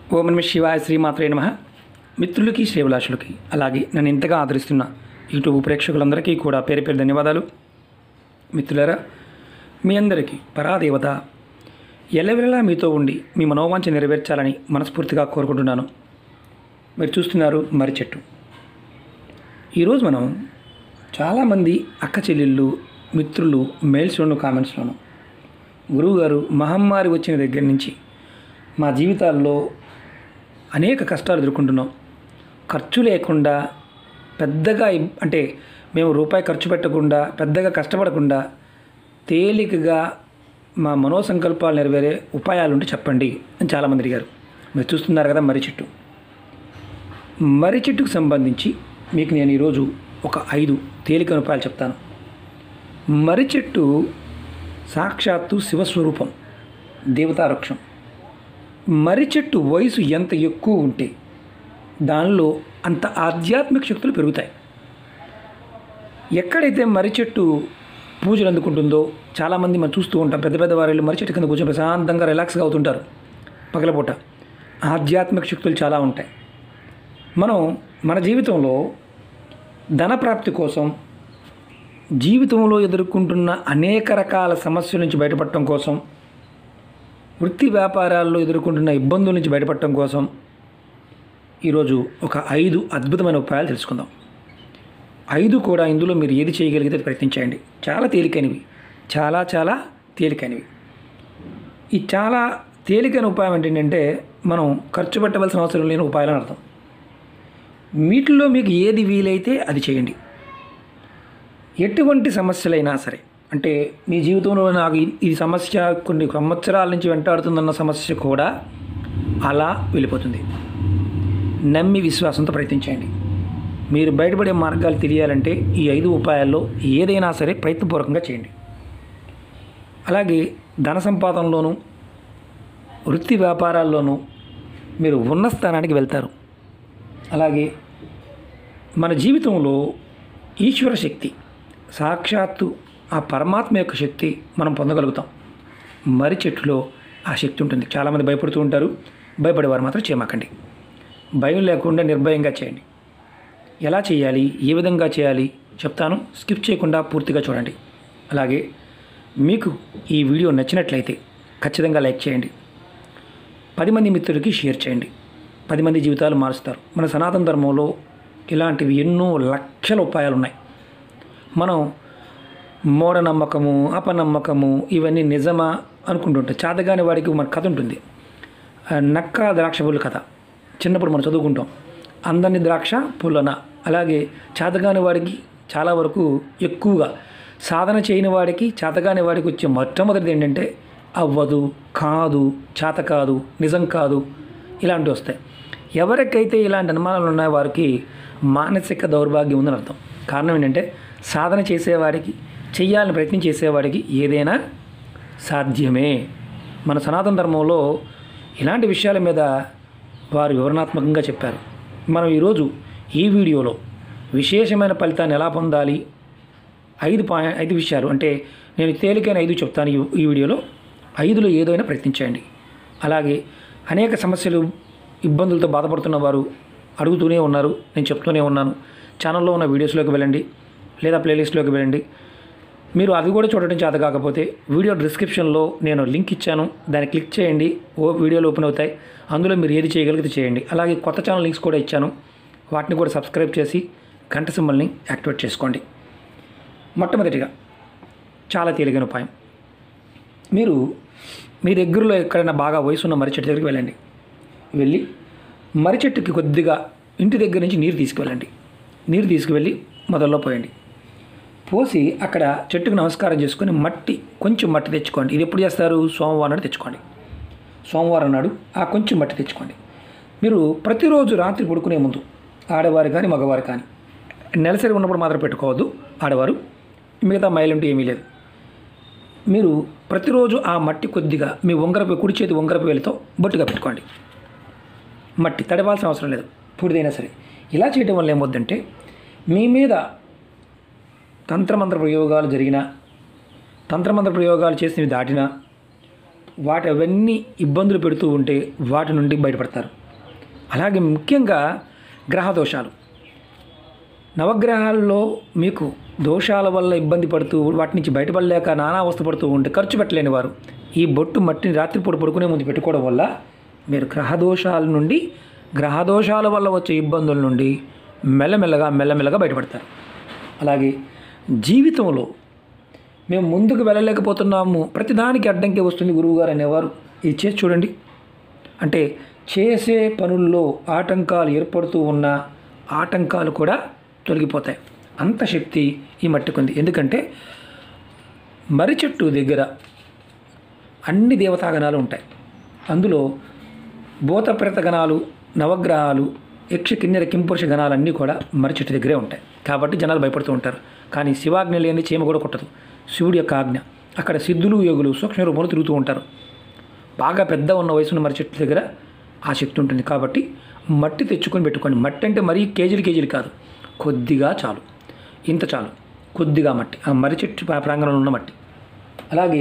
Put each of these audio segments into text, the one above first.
ఓం నమ శివాయ శ్రీమాత్రే నమ మిత్రులకి శ్రేభిలాషులకి అలాగే నన్ను ఇంతగా ఆదరిస్తున్న యూట్యూబ్ ప్రేక్షకులందరికీ కూడా పేరు పేరు ధన్యవాదాలు మిత్రులారా మీ అందరికీ పరాదేవత ఎల్లవెల్లలా మీతో ఉండి మీ మనోవాంఛ నెరవేర్చాలని మనస్ఫూర్తిగా కోరుకుంటున్నాను మీరు చూస్తున్నారు మర్రి చెట్టు ఈరోజు మనం చాలామంది అక్క చెల్లెళ్ళు మిత్రులు మెయిల్స్లోను కామెంట్స్లోను గురువుగారు మహమ్మారి వచ్చిన దగ్గర నుంచి మా జీవితాల్లో అనేక కష్టాలు ఎదుర్కొంటున్నాం ఖర్చు లేకుండా పెద్దగా ఇబ్- అంటే మేము రూపాయి ఖర్చు పెట్టకుండా పెద్దగా కష్టపడకుండా తేలికగా మా మనోసంకల్పాలు నెరవేరే ఉపాయాలు ఉంటే చెప్పండి అని చాలామంది అడిగారు మీరు చూస్తున్నారు కదా మర్రి చెట్టు మర్రి చెట్టుకు సంబంధించి మీకు నేను ఈరోజు ఒక ఐదు తేలికైన ఉపాయాలు చెప్తాను మర్రి చెట్టు సాక్షాత్తు శివస్వరూపం దేవతావృక్షం మర్రి చెట్టు వయసు ఎంత ఎక్కువ ఉంటే దానిలో అంత ఆధ్యాత్మిక శక్తులు పెరుగుతాయి ఎక్కడైతే మర్రి చెట్టు పూజలు అందుకుంటుందో చాలామంది మనం చూస్తూ ఉంటాం పెద్ద పెద్ద వారు వెళ్ళి మర్రి చెట్టు కింద కూర్చొని ప్రశాంతంగా రిలాక్స్గా అవుతుంటారు పగలపూట ఆధ్యాత్మిక శక్తులు చాలా ఉంటాయి మనం మన జీవితంలో ధన ప్రాప్తి కోసం జీవితంలో ఎదుర్కొంటున్న అనేక రకాల సమస్యల నుంచి బయటపడటం కోసం వృత్తి వ్యాపారాల్లో ఎదుర్కొంటున్న ఇబ్బందుల నుంచి బయటపడటం కోసం ఈరోజు ఒక ఐదు అద్భుతమైన ఉపాయాలు తెలుసుకుందాం ఐదు కూడా ఇందులో మీరు ఏది చేయగలిగితే అది ప్రయత్నించండి చాలా తేలికైనవి చాలా చాలా తేలికైనవి ఈ చాలా తేలికైన ఉపాయం ఏంటంటే మనం ఖర్చు పెట్టవలసిన అవసరం లేని ఉపాయాలు అని అర్థం వీటిల్లో మీకు ఏది వీలైతే అది చేయండి ఎటువంటి సమస్యలైనా సరే అంటే మీ జీవితంలో నాకు ఈ- ఈ సమస్య కొన్ని సంవత్సరాల నుంచి వెంటాడుతుందన్న సమస్య కూడా అలా వెళ్ళిపోతుంది నమ్మి విశ్వాసంతో ప్రయత్నించండి మీరు బయటపడే మార్గాలు తెలియాలంటే ఈ ఐదు ఉపాయాల్లో ఏదైనా సరే ప్రయత్నపూర్వకంగా చేయండి అలాగే ధన సంపాదనలోనూ వృత్తి వ్యాపారాల్లోనూ మీరు ఉన్న స్థానానికి వెళ్తారు అలాగే మన జీవితంలో ఈశ్వర శక్తి సాక్షాత్తు ఆ పరమాత్మ యొక్క శక్తి మనం పొందగలుగుతాం మర్రి చెట్టులో ఆ శక్తి ఉంటుంది చాలామంది భయపడుతూ ఉంటారు భయపడేవారు మాత్రం చేయమాకండి భయం లేకుండా నిర్భయంగా చేయండి ఎలా చేయాలి ఏ విధంగా చేయాలి చెప్తాను స్కిప్ చేయకుండా పూర్తిగా చూడండి అలాగే మీకు ఈ వీడియో నచ్చినట్లయితే ఖచ్చితంగా లైక్ చేయండి పది మంది మిత్రులకి షేర్ చేయండి పది మంది జీవితాలు మారుస్తారు మన సనాతన ధర్మంలో ఇలాంటివి ఎన్నో లక్షల ఉపాయాలు ఉన్నాయి మనం మూఢనమ్మకము అపనమ్మకము ఇవన్నీ నిజమా అనుకుంటుంటాం చాతగాని వాడికి మన కథ ఉంటుంది ఆ, నక్క ద్రాక్ష పుల్ల కథ చిన్నప్పుడు మనం చదువుకుంటాం అందని ద్రాక్ష పుల్లన అలాగే చేతగాని వాడికి చాలా వరకు ఎక్కువగా సాధన చేయని వాడికి చేతగాని వాడికి వచ్చే మొట్టమొదటిది ఏంటంటే అవ్వదు కాదు చేత కాదు నిజం కాదు ఇలాంటివి వస్తాయి ఎవరికైతే ఇలాంటి అనుమానాలు ఉన్నాయో వారికి మానసిక దౌర్భాగ్యం ఉందని అర్థం కారణం ఏంటంటే సాధన చేసేవాడికి చెయ్యాలని ప్రయత్నం చేసేవాడికి ఏదైనా సాధ్యమే మన సనాతన ధర్మంలో ఇలాంటి విషయాల మీద వారు వివరణాత్మకంగా చెప్పారు మనం ఈరోజు ఈ వీడియోలో విశేషమైన ఫలితాన్ని ఎలా పొందాలి ఐదు పాయింట్ ఐదు విషయాలు అంటే నేను తేలికైన ఐదు చెప్తాను ఈ- ఈ వీడియోలో ఐదులో ఏదైనా ప్రయత్నించండి అలాగే అనేక సమస్యలు ఇబ్బందులతో బాధపడుతున్న వారు అడుగుతూనే ఉన్నారు నేను చెప్తూనే ఉన్నాను ఛానల్లో ఉన్న వీడియోస్లోకి వెళ్ళండి లేదా ప్లేలిస్ట్లోకి వెళ్ళండి మీరు అది కూడా చూడటం చేత కాకపోతే వీడియో డిస్క్రిప్షన్లో నేను లింక్ ఇచ్చాను దాన్ని క్లిక్ చేయండి ఓ వీడియోలు ఓపెన్ అవుతాయి అందులో మీరు ఏది చేయగలిగితే చేయండి అలాగే కొత్త ఛానల్ లింక్స్ కూడా ఇచ్చాను వాటిని కూడా సబ్స్క్రైబ్ చేసి గంట సింబల్ని యాక్టివేట్ చేసుకోండి మొట్టమొదటిగా చాలా తేలికైన ఉపాయం మీరు మీ దగ్గరలో ఎక్కడైనా బాగా వయసు ఉన్న మర్రి చెట్టు దగ్గరికి వెళ్ళండి వెళ్ళి మర్రి చెట్టుకి కొద్దిగా ఇంటి దగ్గర నుంచి నీరు తీసుకువెళ్ళండి నీరు తీసుకువెళ్ళి మొదల్లో పోయండి పోసి అక్కడ చెట్టుకు నమస్కారం చేసుకొని మట్టి కొంచెం మట్టి తెచ్చుకోండి ఇది ఎప్పుడు చేస్తారు సోమవారం నాడు తెచ్చుకోండి సోమవారం నాడు ఆ కొంచెం మట్టి తెచ్చుకోండి మీరు ప్రతిరోజు రాత్రి పడుకునే ముందు ఆడవారు కానీ మగవారు కానీ నెలసరి ఉన్నప్పుడు మాత్రం పెట్టుకోవద్దు ఆడవారు మిగతా మైలంటూ ఏమీ లేదు మీరు ప్రతిరోజు ఆ మట్టి కొద్దిగా మీ ఉంగరపు కుడి చేతి ఉంగరపు వేలితో బొట్టుగా పెట్టుకోండి మట్టి తడవాల్సిన అవసరం లేదు పూర్తయినా సరే ఇలా చేయడం వల్ల ఏమవుద్దంటే మీ మీద తంత్రమంత్ర ప్రయోగాలు జరిగినా తంత్రమంత్ర ప్రయోగాలు చేసినవి దాటినా వాటి అవన్నీ ఇబ్బందులు పెడుతూ ఉంటే వాటి నుండి బయటపడతారు అలాగే ముఖ్యంగా గ్రహ దోషాలు నవగ్రహాల్లో మీకు దోషాల వల్ల ఇబ్బంది పడుతూ వాటి నుంచి బయటపడలేక నానా అవస్థ పడుతూ ఉంటే ఖర్చు పెట్టలేని వారు ఈ బొట్టు మట్టిని రాత్రిపూట పడుకునే ముందు పెట్టుకోవడం వల్ల మీరు గ్రహ దోషాల నుండి గ్రహ దోషాల వల్ల వచ్చే ఇబ్బందుల నుండి మెల్లమెల్లగా మెల్లమెల్లగా బయటపడతారు అలాగే జీవితంలో మేము ముందుకు వెళ్ళలేకపోతున్నాము ప్రతిదానికి అడ్డంకి వస్తుంది గురువుగారు అనేవారు ఇది చేసి చూడండి అంటే చేసే పనుల్లో ఆటంకాలు ఏర్పడుతూ ఉన్న ఆటంకాలు కూడా తొలగిపోతాయి అంత శక్తి ఈ మట్టికి ఉంది ఎందుకంటే మర్రి చెట్టు దగ్గర అన్ని దేవతాగణాలు ఉంటాయి అందులో భూతప్రేత గణాలు నవగ్రహాలు యక్ష కిన్నెర కింపురుష గణాలన్నీ కూడా మర్రి చెట్టు దగ్గరే ఉంటాయి కాబట్టి జనాలు భయపడుతూ ఉంటారు కానీ శివాజ్ఞ లేని చీమ కూడా కొట్టదు శివుడి యొక్క ఆజ్ఞ అక్కడ సిద్ధులు యోగులు సూక్ష్మ రూపంలో తిరుగుతూ ఉంటారు బాగా పెద్ద ఉన్న వయసున్న మర్రి చెట్ల దగ్గర ఆ శక్తి ఉంటుంది కాబట్టి మట్టి తెచ్చుకొని పెట్టుకోండి మట్టి అంటే మరీ కేజీలు కేజీలు కాదు కొద్దిగా చాలు ఇంత చాలు కొద్దిగా మట్టి ఆ మర్రి చెట్టు ప్రా- ప్రాంగణంలో ఉన్న మట్టి అలాగే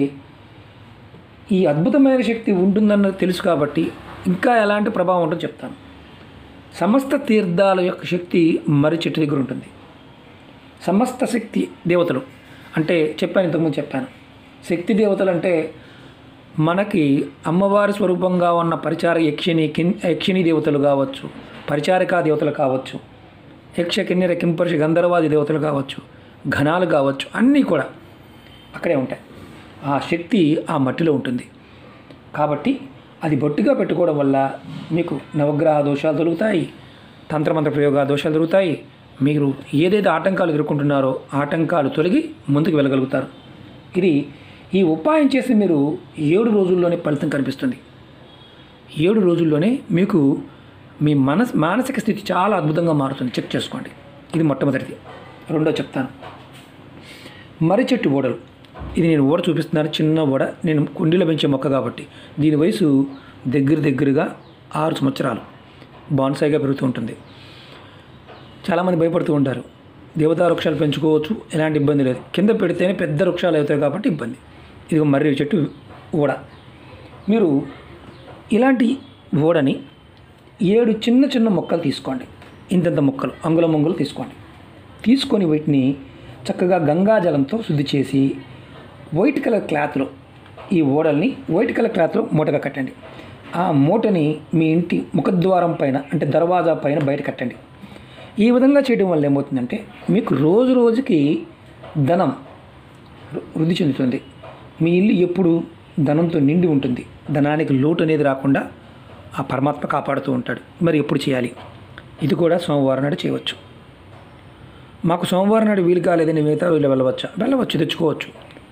ఈ అద్భుతమైన శక్తి ఉంటుందన్నది తెలుసు కాబట్టి ఇంకా ఎలాంటి ప్రభావం ఉంటుందో చెప్తాను సమస్త తీర్థాల యొక్క శక్తి మర్రి చెట్టు దగ్గర ఉంటుంది సమస్త శక్తి దేవతలు అంటే చెప్పాను ఇంతకుముందు చెప్పాను శక్తి దేవతలు అంటే మనకి అమ్మవారి స్వరూపంగా ఉన్న పరిచార యక్షిణి కిన్ యక్షిణి దేవతలు కావచ్చు పరిచారికా దేవతలు కావచ్చు యక్ష కిన్నెర కింపరుష గంధర్వాది దేవతలు కావచ్చు ఘనాలు కావచ్చు అన్నీ కూడా అక్కడే ఉంటాయి ఆ శక్తి ఆ మట్టిలో ఉంటుంది కాబట్టి అది బొట్టుగా పెట్టుకోవడం వల్ల మీకు నవగ్రహ దోషాలు దొరుకుతాయి తంత్రమంత్ర ప్రయోగ దోషాలు దొరుకుతాయి మీరు ఏదైతే ఆటంకాలు ఎదుర్కొంటున్నారో ఆటంకాలు తొలగి ముందుకు వెళ్ళగలుగుతారు ఇది ఈ ఉపాయం చేసి మీరు ఏడు రోజుల్లోనే ఫలితం కనిపిస్తుంది ఏడు రోజుల్లోనే మీకు మీ మనస్ మానసిక స్థితి చాలా అద్భుతంగా మారుతుంది చెక్ చేసుకోండి ఇది మొట్టమొదటిది రెండో చెప్తాను మర్రి చెట్టు ఓడలు ఇది నేను ఓడ చూపిస్తున్నాను చిన్న ఓడ నేను కుండీలో పెంచే మొక్క కాబట్టి దీని వయసు దగ్గర దగ్గరగా ఆరు సంవత్సరాలు బాన్సాయిగా పెరుగుతూ ఉంటుంది చాలామంది భయపడుతూ ఉంటారు దేవతా వృక్షాలు పెంచుకోవచ్చు ఎలాంటి ఇబ్బంది లేదు కింద పెడితేనే పెద్ద వృక్షాలు అవుతాయి కాబట్టి ఇబ్బంది ఇది మర్రి చెట్టు ఓడ మీరు ఇలాంటి ఓడని ఏడు చిన్న చిన్న మొక్కలు తీసుకోండి ఇంతంత మొక్కలు అంగుల మొంగులు తీసుకోండి తీసుకొని వీటిని చక్కగా గంగాజలంతో శుద్ధి చేసి వైట్ కలర్ క్లాత్లో ఈ ఓడల్ని వైట్ కలర్ క్లాత్లో మూటగా కట్టండి ఆ మూటని మీ ఇంటి ముఖద్వారం పైన అంటే దర్వాజా పైన బయట కట్టండి ఈ విధంగా చేయడం వల్ల ఏమవుతుందంటే మీకు రోజు రోజుకి ధనం వృద్ధి చెందుతుంది మీ ఇల్లు ఎప్పుడు ధనంతో నిండి ఉంటుంది ధనానికి లోటు అనేది రాకుండా ఆ పరమాత్మ కాపాడుతూ ఉంటాడు మరి ఎప్పుడు చేయాలి ఇది కూడా సోమవారం నాడు చేయవచ్చు మాకు సోమవారం నాడు వీలు కాలేదని మిగతా రోజులు వెళ్ళవచ్చా వెళ్ళవచ్చు తెచ్చుకోవచ్చు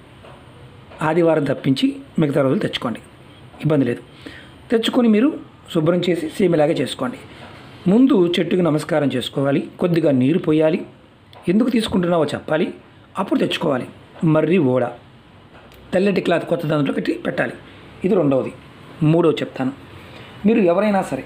ఆదివారం తప్పించి మిగతా రోజులు తెచ్చుకోండి ఇబ్బంది లేదు తెచ్చుకొని మీరు శుభ్రం చేసి సేమిలాగా చేసుకోండి ముందు చెట్టుకు నమస్కారం చేసుకోవాలి కొద్దిగా నీరు పోయాలి ఎందుకు తీసుకుంటున్నావో చెప్పాలి అప్పుడు తెచ్చుకోవాలి మర్రి ఓడ తెల్లటి క్లాత్ కొత్త దాంట్లో పెట్టి పెట్టాలి ఇది రెండవది మూడవది చెప్తాను మీరు ఎవరైనా సరే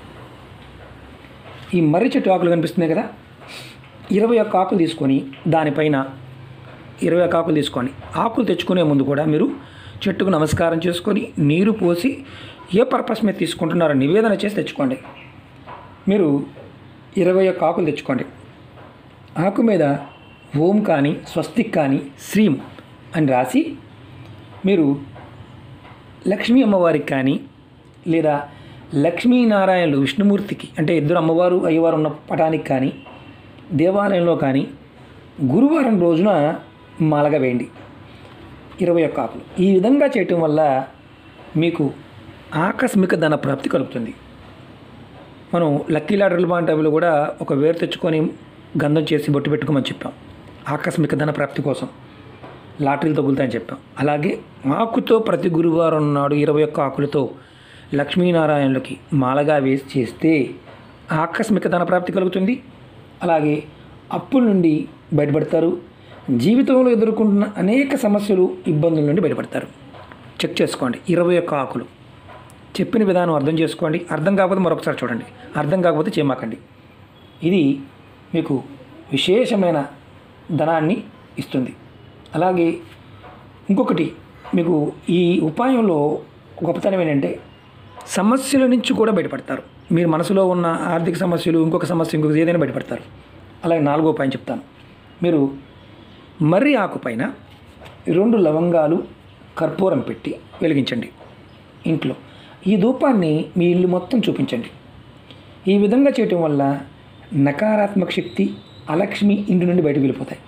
ఈ మర్రి చెట్టు ఆకులు కనిపిస్తున్నాయి కదా ఇరవై ఒక్క ఆకులు తీసుకొని దానిపైన ఇరవై ఒక్క ఆకులు తీసుకోండి ఆకులు తెచ్చుకునే ముందు కూడా మీరు చెట్టుకు నమస్కారం చేసుకొని నీరు పోసి ఏ పర్పస్ మీద తీసుకుంటున్నారో నివేదన చేసి తెచ్చుకోండి మీరు ఇరవై ఒక్క ఆకులు తెచ్చుకోండి ఆకు మీద ఓం కానీ స్వస్తిక్ కానీ శ్రీం అని రాసి మీరు లక్ష్మీ అమ్మవారికి కానీ లేదా లక్ష్మీనారాయణులు విష్ణుమూర్తికి అంటే ఇద్దరు అమ్మవారు అయ్యవారు ఉన్న పటానికి కానీ దేవాలయంలో కానీ గురువారం రోజున మాలగా వేయండి ఇరవై ఒక్క ఆకులు ఈ విధంగా చేయటం వల్ల మీకు ఆకస్మిక ధన ప్రాప్తి కలుగుతుంది మనం లక్కీ లాటరీలు బాంటవిలో కూడా ఒక వేరు తెచ్చుకొని గంధం చేసి బొట్టు పెట్టుకోమని చెప్పాం ఆకస్మిక ధన ప్రాప్తి కోసం లాటరీలు తగులుతాయని చెప్పాం అలాగే ఆకుతో ప్రతి గురువారం నాడు ఇరవై ఒక్క ఆకులతో లక్ష్మీనారాయణులకి మాలగా వేసి చేస్తే ఆకస్మిక ధన ప్రాప్తి కలుగుతుంది అలాగే అప్పుల నుండి బయటపడతారు జీవితంలో ఎదుర్కొంటున్న అనేక సమస్యలు ఇబ్బందుల నుండి బయటపడతారు చెక్ చేసుకోండి ఇరవై ఒక్క ఆకులు చెప్పిన విధానం అర్థం చేసుకోండి అర్థం కాకపోతే మరొకసారి చూడండి అర్థం కాకపోతే చేయమాకండి ఇది మీకు విశేషమైన ధనాన్ని ఇస్తుంది అలాగే ఇంకొకటి మీకు ఈ ఉపాయంలో గొప్పతనం ఏంటంటే సమస్యల నుంచి కూడా బయటపడతారు మీరు మనసులో ఉన్న ఆర్థిక సమస్యలు ఇంకొక సమస్య ఇంకొక ఏదైనా బయటపడతారు అలాగే నాలుగో పైన చెప్తాను మీరు మర్రి ఆకు పైన రెండు లవంగాలు కర్పూరం పెట్టి వెలిగించండి ఇంట్లో ఈ ధూపాన్ని మీ ఇల్లు మొత్తం చూపించండి ఈ విధంగా చేయటం వల్ల నకారాత్మక శక్తి అలక్ష్మి ఇంటి నుండి బయటకు వెళ్ళిపోతాయి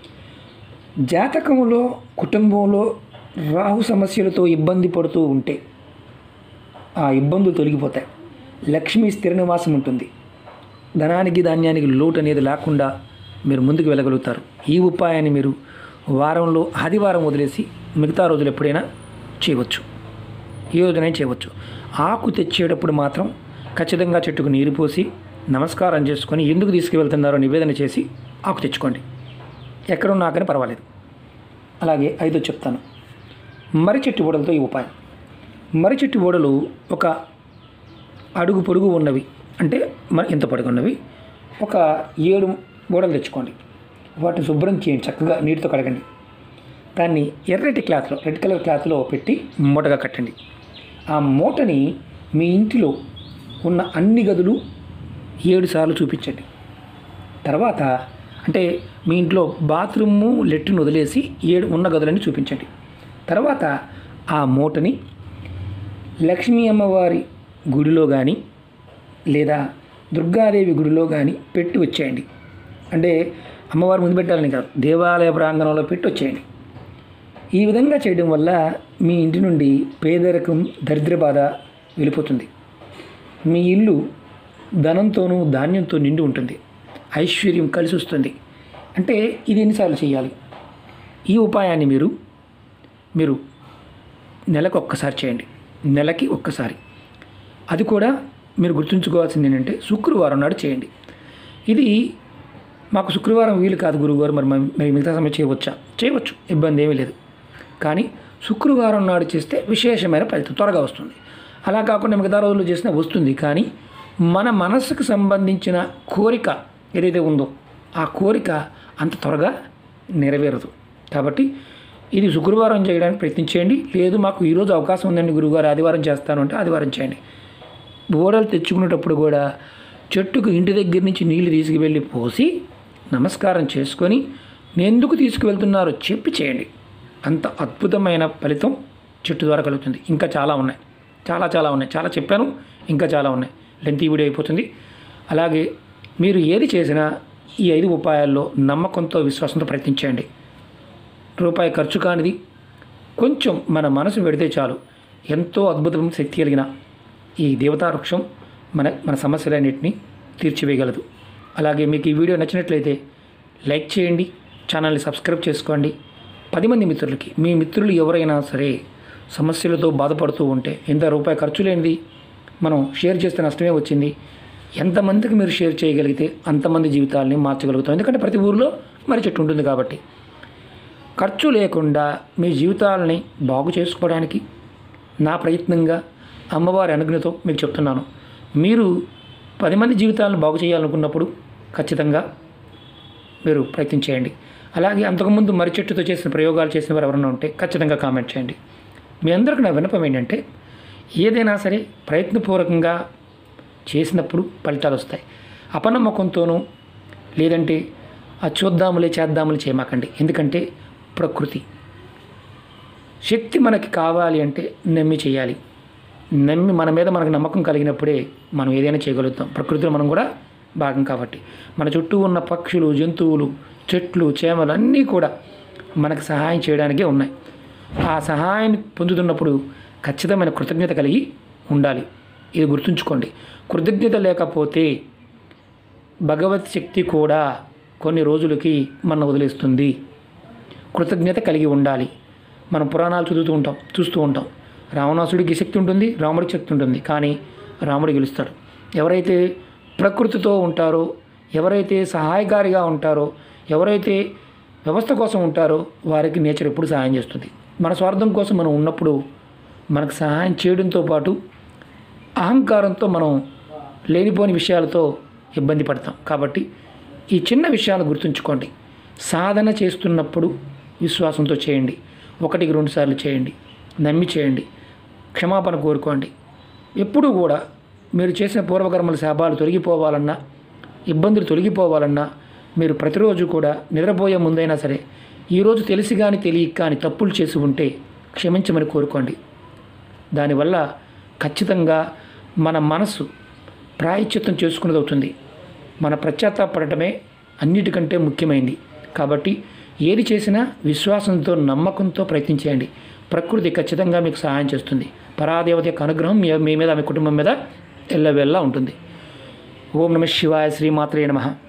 జాతకంలో కుటుంబంలో రాహు సమస్యలతో ఇబ్బంది పడుతూ ఉంటే ఆ ఇబ్బందులు తొలగిపోతాయి లక్ష్మి స్థిర నివాసం ఉంటుంది ధనానికి ధాన్యానికి లోటు అనేది లేకుండా మీరు ముందుకు వెళ్ళగలుగుతారు ఈ ఉపాయాన్ని మీరు వారంలో ఆదివారం వదిలేసి మిగతా రోజులు ఎప్పుడైనా చేయవచ్చు ఈ రోజునే చేయవచ్చు ఆకు తెచ్చేటప్పుడు మాత్రం ఖచ్చితంగా చెట్టుకు నీరు పోసి నమస్కారం చేసుకొని ఎందుకు తీసుకువెళ్తున్నారో నివేదన చేసి ఆకు తెచ్చుకోండి ఎక్కడున్నా కానీ పర్వాలేదు అలాగే ఐదో చెప్తాను మర్రి చెట్టు ఓడలతో ఈ ఉపాయం మర్రి చెట్టు ఓడలు ఒక అడుగు పొడుగు ఉన్నవి అంటే మరి ఇంత పొడుగు ఉన్నవి ఒక ఏడు ఓడలు తెచ్చుకోండి వాటిని శుభ్రం చేయండి చక్కగా నీటితో కడగండి దాన్ని ఎర్రటి క్లాత్లో రెడ్ కలర్ క్లాత్లో పెట్టి మూటగా కట్టండి ఆ మూటని మీ ఇంటిలో ఉన్న అన్ని గదులు ఏడు సార్లు చూపించండి తర్వాత అంటే మీ ఇంట్లో బాత్రూము లెట్రిన్ వదిలేసి ఏడు ఉన్న గదులన్నీ చూపించండి తర్వాత ఆ మూటని లక్ష్మీ అమ్మవారి గుడిలో కానీ లేదా దుర్గాదేవి గుడిలో కానీ పెట్టి వచ్చేయండి అంటే అమ్మవారి ముందు పెట్టాలని కాదు దేవాలయ ప్రాంగణంలో పెట్టి వచ్చేయండి ఈ విధంగా చేయడం వల్ల మీ ఇంటి నుండి పేదరికం దరిద్ర బాధ వెళ్ళిపోతుంది మీ ఇల్లు ధనంతోనూ ధాన్యంతో నిండి ఉంటుంది ఐశ్వర్యం కలిసి వస్తుంది అంటే ఇది ఎన్నిసార్లు చేయాలి ఈ ఉపాయాన్ని మీరు మీరు నెలకు ఒక్కసారి చేయండి నెలకి ఒక్కసారి అది కూడా మీరు గుర్తుంచుకోవాల్సింది ఏంటంటే శుక్రవారం నాడు చేయండి ఇది మాకు శుక్రవారం వీలు కాదు గురువుగారు మరి మేము- మరి మిగతా సమయం చేయవచ్చా చేయవచ్చు ఇబ్బంది ఏమీ లేదు కానీ శుక్రవారం నాడు చేస్తే విశేషమైన ఫలితం త్వరగా వస్తుంది అలా కాకుండా మిగతా రోజుల్లో చేసినా వస్తుంది కానీ మన మనస్సుకు సంబంధించిన కోరిక ఏదైతే ఉందో ఆ కోరిక అంత త్వరగా నెరవేరదు కాబట్టి ఇది శుక్రవారం చేయడానికి ప్రయత్నించేయండి లేదు మాకు ఈరోజు అవకాశం ఉందండి గురువుగారు ఆదివారం చేస్తాను అంటే ఆదివారం చేయండి ఓడలు తెచ్చుకునేటప్పుడు కూడా చెట్టుకు ఇంటి దగ్గర నుంచి నీళ్లు తీసుకువెళ్ళి పోసి నమస్కారం చేసుకొని ఎందుకు తీసుకువెళ్తున్నారో చెప్పి చేయండి అంత అద్భుతమైన ఫలితం చెట్టు ద్వారా కలుగుతుంది ఇంకా చాలా ఉన్నాయి చాలా చాలా ఉన్నాయి చాలా చెప్పాను ఇంకా చాలా ఉన్నాయి లెంత్ వీడియో అయిపోతుంది అలాగే మీరు ఏది చేసినా ఈ ఐదు ఉపాయాల్లో నమ్మకంతో విశ్వాసంతో ప్రయత్నించండి రూపాయి ఖర్చు కానిది కొంచెం మన మనసు పెడితే చాలు ఎంతో అద్భుతమైన శక్తి కలిగిన ఈ దేవతా వృక్షం మన మన సమస్యలన్నింటినీ తీర్చివేయగలదు అలాగే మీకు ఈ వీడియో నచ్చినట్లయితే లైక్ చేయండి ఛానల్ని సబ్స్క్రైబ్ చేసుకోండి పది మంది మిత్రులకి మీ మిత్రులు ఎవరైనా సరే సమస్యలతో బాధపడుతూ ఉంటే ఎంత రూపాయి ఖర్చు లేనిది మనం షేర్ చేస్తే నష్టమే వచ్చింది ఎంతమందికి మీరు షేర్ చేయగలిగితే అంతమంది జీవితాలని మార్చగలుగుతాం ఎందుకంటే ప్రతి ఊరిలో మరి చెట్టు ఉంటుంది కాబట్టి ఖర్చు లేకుండా మీ జీవితాలని బాగు చేసుకోవడానికి నా ప్రయత్నంగా అమ్మవారి అనుజ్ఞతో మీకు చెప్తున్నాను మీరు పది మంది జీవితాలను బాగు చేయాలనుకున్నప్పుడు ఖచ్చితంగా మీరు ప్రయత్నం చేయండి అలాగే అంతకుముందు మర్రి చెట్టుతో చేసిన ప్రయోగాలు చేసిన వారు ఎవరైనా ఉంటే ఖచ్చితంగా కామెంట్ చేయండి మీ అందరికి నా విన్నపం ఏంటంటే ఏదైనా సరే ప్రయత్నపూర్వకంగా చేసినప్పుడు ఫలితాలు వస్తాయి అపనమ్మకంతోనూ లేదంటే ఆ చూద్దాములే చేద్దాములే చేయమాకండి ఎందుకంటే ప్రకృతి శక్తి మనకి కావాలి అంటే నమ్మి చేయాలి నమ్మి మన మీద మనకు నమ్మకం కలిగినప్పుడే మనం ఏదైనా చేయగలుగుతాం ప్రకృతిలో మనం కూడా భాగం కాబట్టి మన చుట్టూ ఉన్న పక్షులు జంతువులు చెట్లు చేమలు అన్నీ కూడా మనకు సహాయం చేయడానికే ఉన్నాయి ఆ సహాయాన్ని పొందుతున్నప్పుడు ఖచ్చితమైన కృతజ్ఞత కలిగి ఉండాలి ఇది గుర్తుంచుకోండి కృతజ్ఞత లేకపోతే భగవత్ శక్తి కూడా కొన్ని రోజులకి మన వదిలేస్తుంది కృతజ్ఞత కలిగి ఉండాలి మనం పురాణాలు చదువుతూ ఉంటాం చూస్తూ ఉంటాం రావణాసుడికి శక్తి ఉంటుంది రాముడికి శక్తి ఉంటుంది కానీ రాముడు గెలుస్తాడు ఎవరైతే ప్రకృతితో ఉంటారో ఎవరైతే సహాయకారిగా ఉంటారో ఎవరైతే వ్యవస్థ కోసం ఉంటారో వారికి నేచర్ ఎప్పుడు సహాయం చేస్తుంది మన స్వార్థం కోసం మనం ఉన్నప్పుడు మనకు సహాయం చేయడంతో పాటు అహంకారంతో మనం లేనిపోని విషయాలతో ఇబ్బంది పడతాం కాబట్టి ఈ చిన్న విషయాలు గుర్తుంచుకోండి సాధన చేస్తున్నప్పుడు విశ్వాసంతో చేయండి ఒకటికి రెండు సార్లు చేయండి నమ్మి చేయండి క్షమాపణ కోరుకోండి ఎప్పుడూ కూడా మీరు చేసిన పూర్వకర్మల శాపాలు తొలగిపోవాలన్నా ఇబ్బందులు తొలగిపోవాలన్నా మీరు ప్రతిరోజు కూడా నిద్రపోయే ముందైనా సరే ఈరోజు తెలిసి కానీ తెలియక కానీ తప్పులు చేసి ఉంటే క్షమించమని కోరుకోండి దానివల్ల ఖచ్చితంగా మన మనసు ప్రాయశ్చిత్తం చేసుకున్నది అవుతుంది మన పశ్చాత్తాపడటమే అన్నిటికంటే ముఖ్యమైనది కాబట్టి ఏది చేసినా విశ్వాసంతో నమ్మకంతో ప్రయత్నించేయండి ప్రకృతి ఖచ్చితంగా మీకు సహాయం చేస్తుంది పరాదేవత యొక్క అనుగ్రహం మీ మీ మీద మీ కుటుంబం మీద ఎల్లవెల్లా ఉంటుంది ఓం నమ శివాయ శ్రీమాత్రే నమః